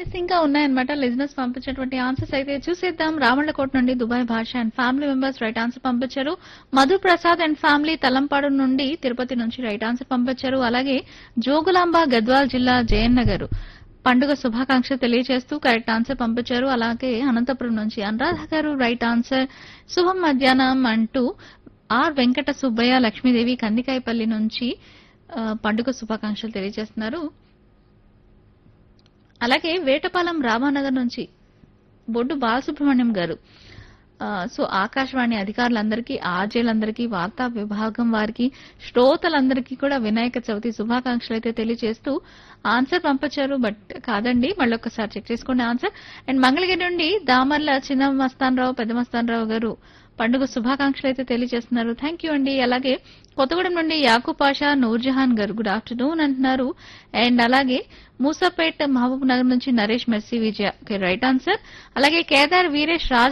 yes ఇంకా ఉన్నాయన్నమాట లిజినెస్ పంపించినటువంటి ఆన్సర్స్ అయితే చూసేద్దాం రామళ్ళకోట నుండి Dubai Basha and family members right answer పంపించారు మధు ప్రసాద్ అండ్ ఫ్యామిలీ తలంపాడు నుండి తిరుపతి నుంచి రైట్ ఆన్సర్ పంపించారు అలాగే జోగులాంబ గద్వాల్ జిల్లా జయన్ నగర్ పండుగ శుభాకాంక్ష తెలియజేస్తూ కరెక్ట్ ఆన్సర్ పంపించారు అలాగే అనంతపురం నుంచి అనురాధ గారు రైట్ ఆన్సర్ శుభం మధ్యాహ్నం అంటూ ఆర్ వెంకట సుబ్బయ్య లక్ష్మీదేవి కందికాయపల్లి నుంచి ఆ, పండుగ శుభాకాంక్షలు తెలియజేస్తున్నారు అలాగే వేటపాలెం రామానగర్ నుంచి బొడ్డు బాలసుబ్రహ్మణ్యం గారు ఆ, సో ఆకాశవాణి అధికారులందరికీ ఆర్జేలందరికీ వార్తా విభాగం వారికి శ్రోతలందరికీ కూడా వినాయక చవితి శుభాకాంక్షలు అయితే తెలియజేస్తూ ఆన్సర్ పంపించారు బట్ కాదండి మళ్ళీ ఒకసారి చెక్ చేసుకోండి ఆన్సర్ అండ్ మంగళగిరి నుండి దామర్ల చిన్న మస్తాన్ రావు పెద్ద మస్తాన్ రావు గారు పండుగ శుభాకాంక్షలు అయితే తెలియజేస్తున్నారు థ్యాంక్ యూ అండి అలాగే కొత్తగూడెం నుండి యాకూబ్ పాషా నూర్జహాన్ గారు గుడ్ ఆఫ్టర్నూన్ అంటున్నారు అండ్ అలాగే మూసాపేట్ మహబూబ్ నగర్ నుంచి Naresh Mercy Vijaya right answer అలాగే కేదార్ వీరేష్ రాజ్